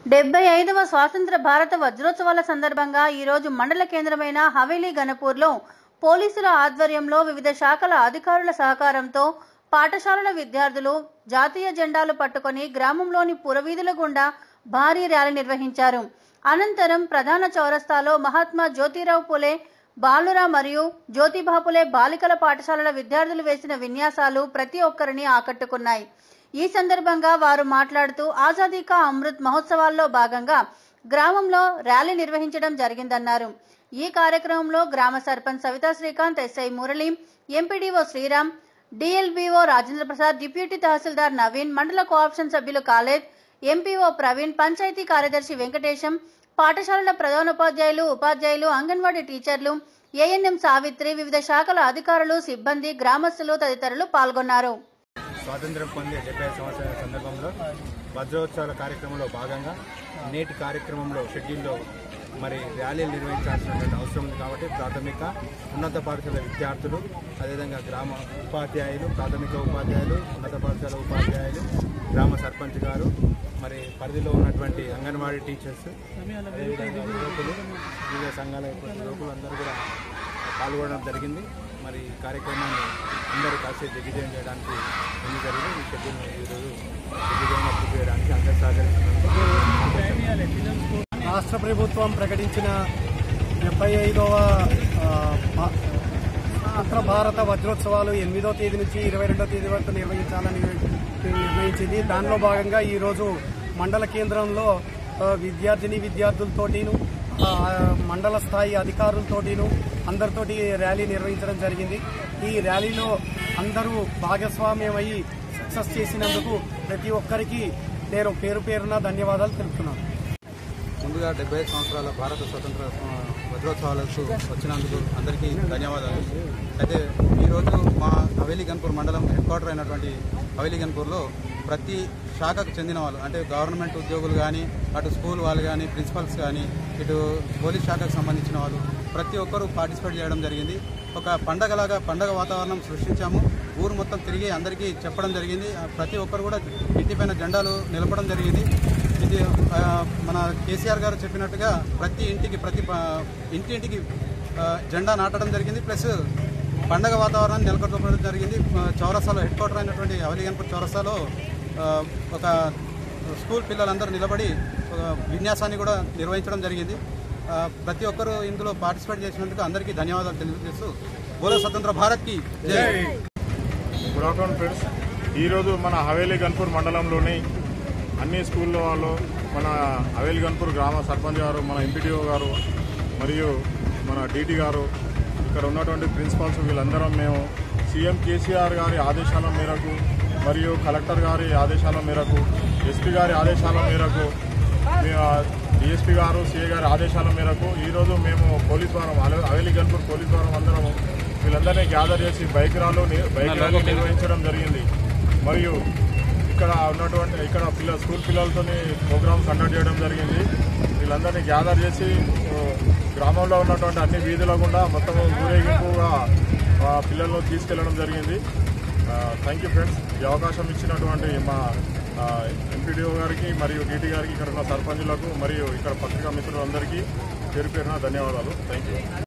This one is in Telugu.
డెబ్బై ఐదవ స్వాతంత్ర భారత వజ్రోత్సవాల సందర్భంగా ఈరోజు మండల కేంద్రమైన హవేలీ గణపూర్లో పోలీసుల ఆధ్వర్యంలో వివిధ శాఖల అధికారుల సహకారంతో పాఠశాలల విద్యార్థులు జాతీయ జెండాలు పట్టుకొని గ్రామంలోని పురవీధుల గుండా భారీ ర్యాలీ నిర్వహించారు అనంతరం ప్రధాన చౌరస్తాలో మహాత్మా జ్యోతిరావు పులే బాలుర మరియు జ్యోతిబా పులే బాలికల పాఠశాలల విద్యార్థులు వేసిన విన్యాసాలు ప్రతి ఒక్కరిని ఆకట్టుకున్నాయి ఈ సందర్భంగా వారు మాట్లాడుతూ ఆజాదీ కా అమృత్ మహోత్సవాల్లో భాగంగా గ్రామంలో ర్యాలీ నిర్వహించడం జరిగిందన్నారు ఈ కార్యక్రమంలో గ్రామ sarpanch Savitha Srikanth SI Murali MPDO Sriram DLBO Rajendra Prasad deputy tahsildar Naveen మండల కోఆప్షన్ సభ్యులు కాలేద్ ఎంపీఓ ప్రవీణ్ పంచాయతీ కార్యదర్శి వెంకటేశం పాఠశాలల ప్రధానోపాధ్యాయులు ఉపాధ్యాయులు అంగన్వాడీ టీచర్లు ఏఎన్ఎం సావిత్రి వివిధ శాఖల అధికారులు సిబ్బంది గ్రామస్తులు తదితరులు పాల్గొన్నారు స్వాతంత్ర్యం పొందే డెబ్బై సంవత్సరాల సందర్భంలో వజ్రోత్సవాల కార్యక్రమంలో భాగంగా నేటి కార్యక్రమంలో షెడ్యూల్లో మరి ర్యాలీలు నిర్వహించాల్సినటువంటి అవసరం ఉంది కాబట్టి ప్రాథమిక ఉన్నత పాఠశాల విద్యార్థులు అదేవిధంగా గ్రామ ఉపాధ్యాయులు ప్రాథమిక ఉపాధ్యాయులు ఉన్నత పాఠశాల ఉపాధ్యాయులు గ్రామ సర్పంచ్ గారు మరి పరిధిలో ఉన్నటువంటి అంగన్వాడీ టీచర్స్ అదేవిధంగా యువకులు వివిధ సంఘాల యొక్క యువకులు అందరూ కూడా పాల్గొనడం జరిగింది మరి ఈ కార్యక్రమాన్ని అందరూ కలిసి దిగ్విజయం చేయడానికి ముందు జరిగింది ఈ షెడ్యూల్ని ఈరోజు దిగ్విజయంగా పూర్తి చేయడానికి అందరూ సహకరిస్తున్నారు రాష్ట్ర ప్రభుత్వం ప్రకటించిన డెబ్బై ఐదవ ఆ, భా- స్వతంత్ర భారత వజ్రోత్సవాలు ఎనిమిదో తేదీ నుంచి ఇరవై రెండో తేదీ వరకు నిర్వహించాలని నిర్ణయించింది దానిలో భాగంగా ఈరోజు మండల కేంద్రంలో ఆ, విద్యార్థిని విద్యార్థులతోటిను ఆ, మండల స్థాయి అధికారులతోటిను అందరితోటి ర్యాలీ నిర్వహించడం జరిగింది ఈ ర్యాలీలో అందరూ భాగస్వామ్యమయ్యి సక్సెస్ చేసినందుకు ప్రతి ఒక్కరికి నేను పేరు పేరున ధన్యవాదాలు తెలుపుతున్నాను ముందుగా డెబ్బై ఐదు సంవత్సరాల భారత స్వతంత్ర ఆ, వజ్రోత్సవాలకు వచ్చినందుకు అందరికీ ధన్యవాదాలు అయితే ఈరోజు మా హవేలీ గన్పూర్ మండలం హెడ్ క్వార్టర్ అయినటువంటి హవేలీ గన్పూర్లో ప్రతి శాఖకు చెందిన వాళ్ళు అంటే గవర్నమెంట్ ఉద్యోగులు కానీ అటు స్కూల్ వాళ్ళు కానీ ప్రిన్సిపల్స్ కానీ ఇటు పోలీస్ శాఖకు సంబంధించిన వాళ్ళు ప్రతి ఒక్కరూ పార్టిసిపేట్ చేయడం జరిగింది ఒక పండగలాగా పండగ వాతావరణం సృష్టించాము ఊరు మొత్తం తిరిగి అందరికీ చెప్పడం జరిగింది ఆ, ప్రతి ఒక్కరు కూడా ఇంటిపైన జెండాలు నిలపడం జరిగింది ఇది ఆ, మన కేసీఆర్ గారు చెప్పినట్టుగా ప్రతి ఇంటికి ప్రతి ప- ఇంటి ఇంటికి ఆ, జెండా నాటడం జరిగింది ప్లస్ పండగ వాతావరణాన్ని నెలకొల్పడం జరిగింది ఆ, చౌరస్తాలో హెడ్ క్వార్టర్ అయినటువంటి అవలిగన్పూర్ చౌరస్తాలో ఆ, ఒక స్కూల్ పిల్లలందరూ నిలబడి ఒక విన్యాసాన్ని కూడా నిర్వహించడం జరిగింది ఆ, ప్రతి ఒక్కరూ ఇందులో పార్టిసిపేట్ చేసినందుకు అందరికీ ధన్యవాదాలు తెలియజేస్తూ బోలో స్వతంత్ర భారత్కి జై గుడ్ ఆఫ్టర్నూన్ ఫ్రెండ్స్ ఈరోజు మన హవేలీ గన్పూర్ మండలంలోని అన్ని స్కూల్లో వాళ్ళు మన హవేలీ గన్పూర్ గ్రామ సర్పంచ్ గారు మన ఎంపీటీఓ గారు మరియు మన డీటీ గారు ఇక్కడ ఉన్నటువంటి ప్రిన్సిపాల్స్ వీళ్ళందరం మేము సీఎం కేసీఆర్ గారి ఆదేశాల మేరకు మరియు కలెక్టర్ గారి ఆదేశాల మేరకు ఎస్పీ గారి ఆదేశాల మేరకు డిఎస్పీ గారు సిఏ గారి ఆదేశాల మేరకు ఈరోజు మేము పోలీస్ వారం హవేలీ గన్పూర్ పోలీస్ వారం అందరం వీళ్ళందరినీ గ్యాదర్ చేసి బైక్ రాలు బైక్ ర్యాలీ నిర్వహించడం జరిగింది మరియు ఇక్కడ ఉన్నటువంటి ఇక్కడ పిల్ల స్కూల్ పిల్లలతో ప్రోగ్రామ్స్ కండక్ట్ చేయడం జరిగింది వీళ్ళందరినీ గ్యాదర్ చేసి ఓ, గ్రామంలో ఉన్నటువంటి అన్ని వీధుల గుండా మొత్తం ఊరేగింపుగా ఆ, పిల్లలను తీసుకెళ్లడం జరిగింది థ్యాంక్ యూ ఫ్రెండ్స్ ఈ అవకాశం ఇచ్చినటువంటి మా ఎంపీడీఓ గారికి మరియు డీటీ గారికి ఇక్కడ ఉన్న సర్పంచులకు మరియు ఇక్కడ పత్రికా మిత్రులందరికీ పేరు పేరున ధన్యవాదాలు థ్యాంక్ యూ